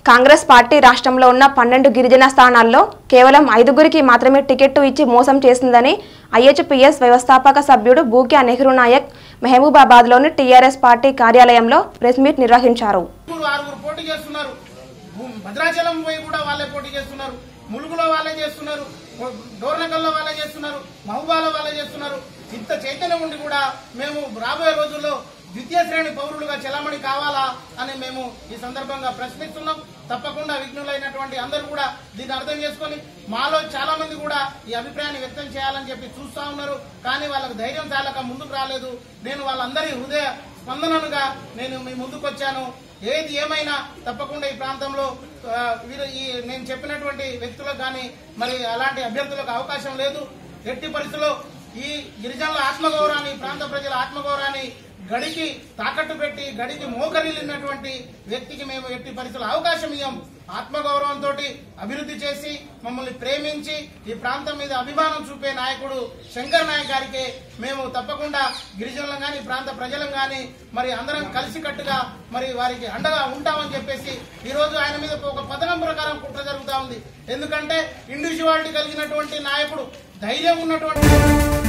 Congress party రాష్ట్రంలో ఉన్న పన్నెండు గిరిజన స్థానాల్లో కేవలం ఐదుగురికి మాత్రమే టికెట్టు ఇచ్చి మోసం చేసిందని ఐహెచ్పిఎస్ వ్యవస్థాపక సభ్యుడు బూక్యా నెహ్రూ నాయక్ మహబూబాబాద్లోని టీఆర్ఎస్ పార్టీ కార్యాలయంలో ప్రెస్ మీట్ నిర్వహించారు ముగ్గురు ఆరుగురు పోటీ చేస్తున్నారు భూ- భద్రాచలం పోయి కూడా వాళ్ళే పోటీ చేస్తున్నారు ములుగులో వాళ్ళే చేస్తున్నారు డోర్నకల్లో వాళ్ళే చేస్తున్నారు మహబూబాలో వాళ్ళే చేస్తున్నారు ఇంత చైతన్యం ఉండి కూడా మేము రాబోయే రోజుల్లో ద్వితీయ శ్రేణి పౌరులుగా చెలామణి కావాలా అని మేము ఈ సందర్భంగా ప్రశ్నిస్తున్నాం తప్పకుండా విఘ్నులైనటువంటి అందరూ కూడా దీన్ని అర్థం చేసుకొని మాలో చాలా మంది కూడా ఈ అభిప్రాయాన్ని వ్యక్తం చేయాలని చెప్పి చూస్తా ఉన్నారు కానీ వాళ్ళకు ధైర్యం చాలక ముందుకు రాలేదు నేను వాళ్ళందరి హృదయ స్పందనలుగా నేను మీ ముందుకు వచ్చాను ఏది ఏమైనా తప్పకుండా ఈ ప్రాంతంలో ఆ, వీరు ఈ నేను చెప్పినటువంటి వ్యక్తులకు కానీ మరి అలాంటి అభ్యర్థులకు అవకాశం లేదు ఎట్టి పరిస్థితుల్లో ఈ గిరిజనుల ఆత్మగౌరవాన్ని ఈ ప్రాంత ప్రజల ఆత్మగౌరవాన్ని గడికి తాకట్టు పెట్టి గడికి మోకరిల్లినటువంటి వ్యక్తికి మేము ఎట్టి పరిస్థితుల్లో అవకాశం ఇవ్వం ఆత్మగౌరవంతో అభివృద్ధి చేసి మమ్మల్ని ప్రేమించి ఈ ప్రాంతం మీద అభిమానం చూపే నాయకుడు శంకర్ నాయక్ గారికి మేము తప్పకుండా గిరిజనులం గాని ఈ ప్రాంత ప్రజలం గాని మరి అందరం కలిసికట్టుగా మరి వారికి అండగా ఉంటామని చెప్పేసి ఈ రోజు ఆయన మీద ఒక పథకం ప్రకారం కుట్ర జరుగుతా ఉంది ఎందుకంటే ఇండివిజువాలిటీ కలిగినటువంటి నాయకుడు ధైర్యం ఉన్నటువంటి